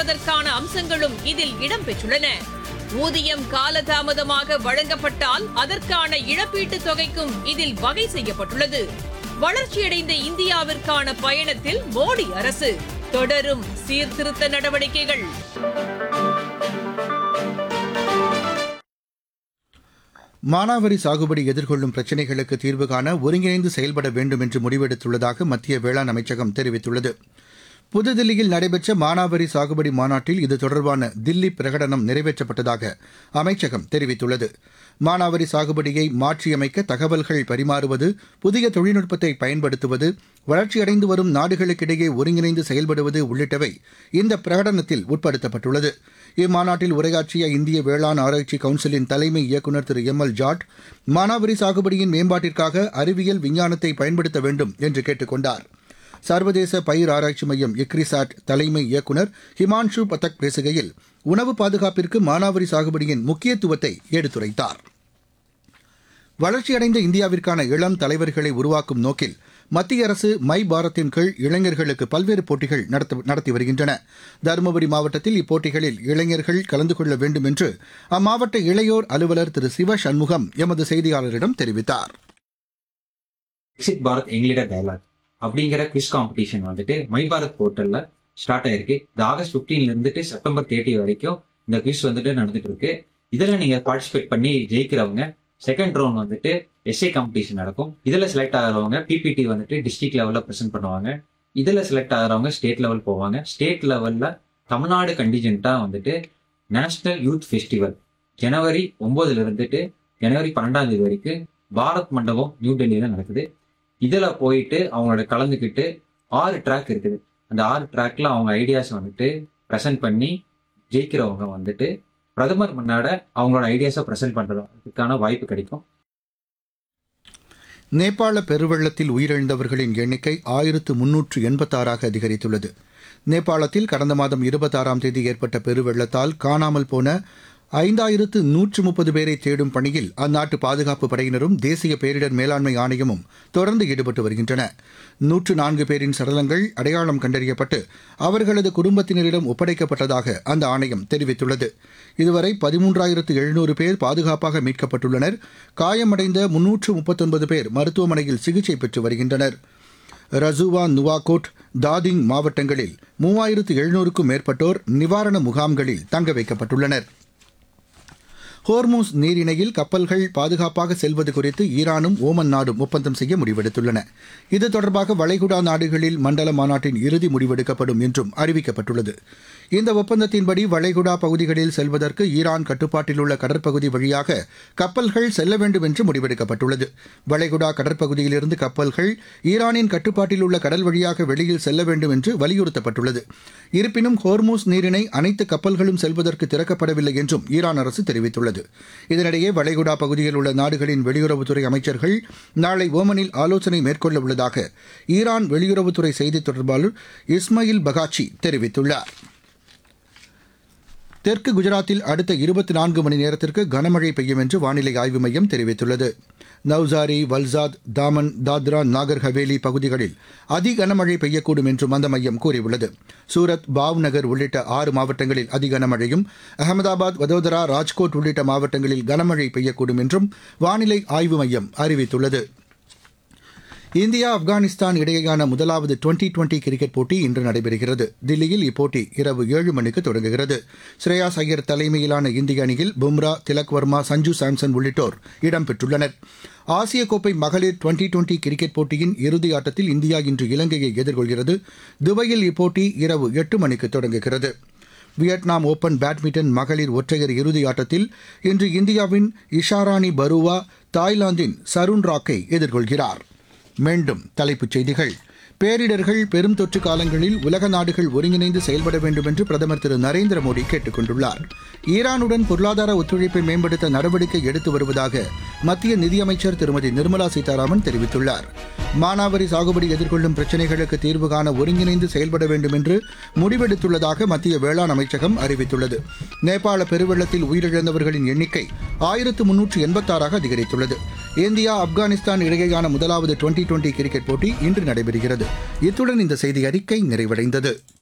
வழங்குவதற்கான அம்சங்களும் இதில் இடம்பெற்றுள்ளன ஊதியம் காலதாமதமாக வழங்கப்பட்டால் அதற்கான இழப்பீட்டுத் தொகைக்கும் இதில் வகை செய்யப்பட்டுள்ளது வளர்ச்சியடைந்த இந்தியாவிற்கான பயணத்தில் மோடி அரசு தொடரும் சீர்திருத்த நடவடிக்கைகள் மானாவரி சாகுபடி எதிர்கொள்ளும் பிரச்சினைகளுக்கு தீர்வு காண ஒருங்கிணைந்து செயல்பட வேண்டும் என்று முடிவெடுத்துள்ளதாக மத்திய வேளாண் அமைச்சகம் தெரிவித்துள்ளது புதுதில்லியில் நடைபெற்ற மானாவரி சாகுபடி மாநாட்டில் இது தொடர்பான தில்லி பிரகடனம் நிறைவேற்றப்பட்டதாக அமைச்சகம் தெரிவித்துள்ளது மானாவரி சாகுபடியை மாற்றியமைக்க தகவல்கள் பரிமாறுவது புதிய தொழில்நுட்பத்தை பயன்படுத்துவது வளர்ச்சியடைந்து வரும் நாடுகளுக்கிடையே ஒருங்கிணைந்து செயல்படுவது உள்ளிட்டவை இந்த பிரகடனத்தில் உட்படுத்தப்பட்டுள்ளது இம்மாநாட்டில் உரையாற்றிய இந்திய வேளாண் ஆராய்ச்சி கவுன்சிலின் தலைமை இயக்குநர் திரு எம் எல் ஜாட் மானாவரி சாகுபடியின் மேம்பாட்டிற்காக அறிவியல் விஞ்ஞானத்தை பயன்படுத்த வேண்டும் என்று கேட்டுக் கொண்டார் சர்வதேச பயிர் ஆராய்ச்சி மையம் இக்ரிசாட் தலைமை இயக்குநர் ஹிமான்ஷு பதக் பேசுகையில் உணவு பாதுகாப்பிற்கு மானாவரி சாகுபடியின் முக்கியத்துவத்தை எடுத்துரைத்தார் வளர்ச்சியடைந்த இந்தியாவிற்கான இளம் தலைவர்களை உருவாக்கும் நோக்கில் மத்திய அரசு மை பாரத்தின் கீழ் இளைஞர்களுக்கு பல்வேறு போட்டிகள் நடத்த- நடத்தி வருகின்றன தருமபுரி மாவட்டத்தில் இப்போட்டிகளில் இளைஞர்கள் கலந்து கொள்ள வேண்டும் என்று அம்மாவட்ட இளையோர் அலுவலர் திரு சிவ சண்முகம் எமது செய்தியாளரிடம் தெரிவித்தார் விக்சித் பாரத் எங்களிட டயலாக் அப்படிங்கிற குவிஸ் காம்படிஷன் வந்துட்டு மை பாரத் போர்ட்டல்ல ஸ்டார்ட் ஆயிருக்கு இந்த ஆகஸ்ட் 15 ல இருந்துட்டு செப்டம்பர் தேர்ட்டி வரைக்கும் இந்த குவிஸ் வந்துட்டு நடந்துட்டு இருக்கு இதுல நீங்க பார்ட்டிசிபேட் பண்ணி ஜெயிக்கிறவங்க செகண்ட் ரவுண்ட் வந்துட்டு எஸ்ஏ காம்படிஷன் நடக்கும் இதுல செலக்ட் ஆகிறவங்க பிபிடி வந்துட்டு டிஸ்ட்ரிக்ட் லெவல்ல ப்ரெசென்ட் பண்ணுவாங்க இதுல செலக்ட் ஆகிறவங்க ஸ்டேட் லெவல் போவாங்க ஸ்டேட் லெவல்ல தமிழ்நாடு கண்டிஜென்ட்டா வந்துட்டு நேஷனல் யூத் ஃபெஸ்டிவல் ஜனவரி ஒன்பதுல இருந்துட்டு ஜனவரி பன்னெண்டாம் தேதி வரைக்கும் பாரத் மண்டபம் நியூ டெல்லியில நடக்குது இதுல போயிட்டு அவங்களோட கலந்துக்கிட்டு ஆறு ட்ராக் இருக்குது அந்த ஆறு ட்ராக்ல அவங்க ஐடியாஸ் வந்துட்டு ப்ரெசென்ட் பண்ணி ஜெயிக்கிறவங்க வந்துட்டு பிரதமர் முன்னாட அவங்களோட ஐடியாஸை ப்ரெசென்ட் பண்றதுக்கான வாய்ப்பு கிடைக்கும் நேபாள பெருவெள்ளத்தில் உயிரிழந்தவர்களின் எண்ணிக்கை ஆயிரத்து முன்னூற்று எண்பத்தாறாக அதிகரித்துள்ளது நேபாளத்தில் கடந்த மாதம் இருபத்தாறாம் தேதி ஏற்பட்ட பெருவெள்ளத்தால் காணாமல் போன ஐந்தாயிரத்து நூற்று முப்பது பேரை தேடும் பணியில் அந்நாட்டு பாதுகாப்பு படையினரும் தேசிய பேரிடர் மேலாண்மை ஆணையமும் தொடர்ந்து ஈடுபட்டு வருகின்றன நூற்று நான்கு பேரின் சடலங்கள் அடையாளம் கண்டறியப்பட்டு அவர்களது குடும்பத்தினரிடம் ஒப்படைக்கப்பட்டதாக அந்த ஆணையம் தெரிவித்துள்ளது இதுவரை பதிமூன்றாயிரத்து எழுநூறு பேர் பாதுகாப்பாக மீட்கப்பட்டுள்ளனர் காயமடைந்த முன்னூற்று முப்பத்தொன்பது பேர் மருத்துவமனையில் சிகிச்சை பெற்று வருகின்றனர் ரசுவா நுவாகோட் தாதிங் மாவட்டங்களில் மூவாயிரத்து எழுநூறுக்கும் மேற்பட்டோர் நிவாரண முகாம்களில் தங்க வைக்கப்பட்டுள்ளனர் ஹோர்மூஸ் நீரிணையில் கப்பல்கள் பாதுகாப்பாக செல்வது குறித்து ஈரானும் ஓமன் நாடும் ஒப்பந்தம் செய்ய முடிவெடுத்துள்ளன இது தொடர்பாக வளைகுடா நாடுகளில் மண்டல மாநாட்டின் இறுதி முடிவெடுக்கப்படும் என்றும் அறிவிக்கப்பட்டுள்ளது இந்த ஒப்பந்தத்தின்படி வளைகுடா பகுதிகளில் செல்வதற்கு ஈரான் கட்டுப்பாட்டில் உள்ள கடற்பகுதி வழியாக கப்பல்கள் செல்ல வேண்டும் என்று முடிவெடுக்கப்பட்டுள்ளது வளைகுடா கடற்பகுதியிலிருந்து கப்பல்கள் ஈரானின் கட்டுப்பாட்டில் உள்ள கடல் வழியாக வெளியில் செல்ல வேண்டும் என்று வலியுறுத்தப்பட்டுள்ளது இருப்பினும் ஹோர்மூஸ் நீரிணை அனைத்து கப்பல்களும் செல்வதற்கு திறக்கப்படவில்லை என்றும் ஈரான் அரசு தெரிவித்துள்ளது இதனிடையே வளைகுடா பகுதியில் உள்ள நாடுகளின் வெளியுறவுத்துறை அமைச்சர்கள் நாளை ஓமனில் ஆலோசனை மேற்கொள்ள உள்ளதாக ஈரான் வெளியுறவுத்துறை செய்தித் தொடர்பாளர் இஸ்மாயில் பகாச்சி தெரிவித்துள்ளார் தெற்கு குஜராத்தில் அடுத்த இருபத்தி நான்கு மணி நேரத்திற்கு கனமழை பெய்யும் என்று வானிலை ஆய்வு மையம் தெரிவித்துள்ளது நவ்சாரி வல்சாத் தாமன் தாத்ரா நாகர் ஹவேலி பகுதிகளில் அதி கனமழை பெய்யக்கூடும் என்றும் அந்த மையம் கூறியுள்ளது சூரத் பாவ்நகர் உள்ளிட்ட ஆறு மாவட்டங்களில் அதி கனமழையும் அகமதாபாத் வதோதரா ராஜ்கோட் உள்ளிட்ட மாவட்டங்களில் கனமழை பெய்யக்கூடும் என்றும் வானிலை ஆய்வு மையம் அறிவித்துள்ளது இந்தியா ஆப்கானிஸ்தான் இடையேயான முதலாவது டுவெண்டி டுவெண்டி கிரிக்கெட் போட்டி இன்று நடைபெறுகிறது தில்லியில் இப்போட்டி இரவு ஏழு மணிக்கு தொடங்குகிறது ஸ்ரேயாஸ் ஐயர் தலைமையிலான இந்திய அணியில் பும்ரா திலக் வர்மா சஞ்சு சாம்சன் உள்ளிட்டோர் இடம்பெற்றுள்ளனர் ஆசிய கோப்பை மகளிர் டுவெண்டி டுவெண்டி கிரிக்கெட் போட்டியின் இறுதி ஆட்டத்தில் இந்தியா இன்று இலங்கையை எதிர்கொள்கிறது துபாயில் இப்போட்டி இரவு எட்டு மணிக்கு தொடங்குகிறது வியட்நாம் ஓபன் பேட்மிண்டன் மகளிர் ஒற்றையர் இறுதி ஆட்டத்தில் இன்று இந்தியாவின் இஷாராணி பருவா தாய்லாந்தின் சருண் ராக்கை எதிர்கொள்கிறார் மீண்டும் தலைப்புச் செய்திகள் பேரிடர்கள் பெரும் தொற்று காலங்களில் உலக நாடுகள் ஒருங்கிணைந்து செயல்பட வேண்டும் என்று பிரதமர் திரு நரேந்திர மோடி கேட்டுக் கொண்டுள்ளார் ஈரானுடன் பொருளாதார ஒத்துழைப்பை மேம்படுத்த நடவடிக்கை எடுத்து வருவதாக மத்திய நிதியமைச்சர் திருமதி நிர்மலா சீதாராமன் தெரிவித்துள்ளார் மானாவரி சாகுபடி எதிர்கொள்ளும் பிரச்சினைகளுக்கு தீர்வு காண ஒருங்கிணைந்து செயல்பட வேண்டும் என்று முடிவெடுத்துள்ளதாக மத்திய வேளாண் அமைச்சகம் அறிவித்துள்ளது நேபாள பெருவெள்ளத்தில் உயிரிழந்தவர்களின் எண்ணிக்கை ஆயிரத்து முன்னூற்று எண்பத்தாறாக அதிகரித்துள்ளது இந்தியா ஆப்கானிஸ்தான் இடையேயான முதலாவது டுவெண்டி டுவெண்டி கிரிக்கெட் போட்டி இன்று நடைபெறுகிறது இத்துடன் இந்த செய்தி அறிக்கை நிறைவடைந்தது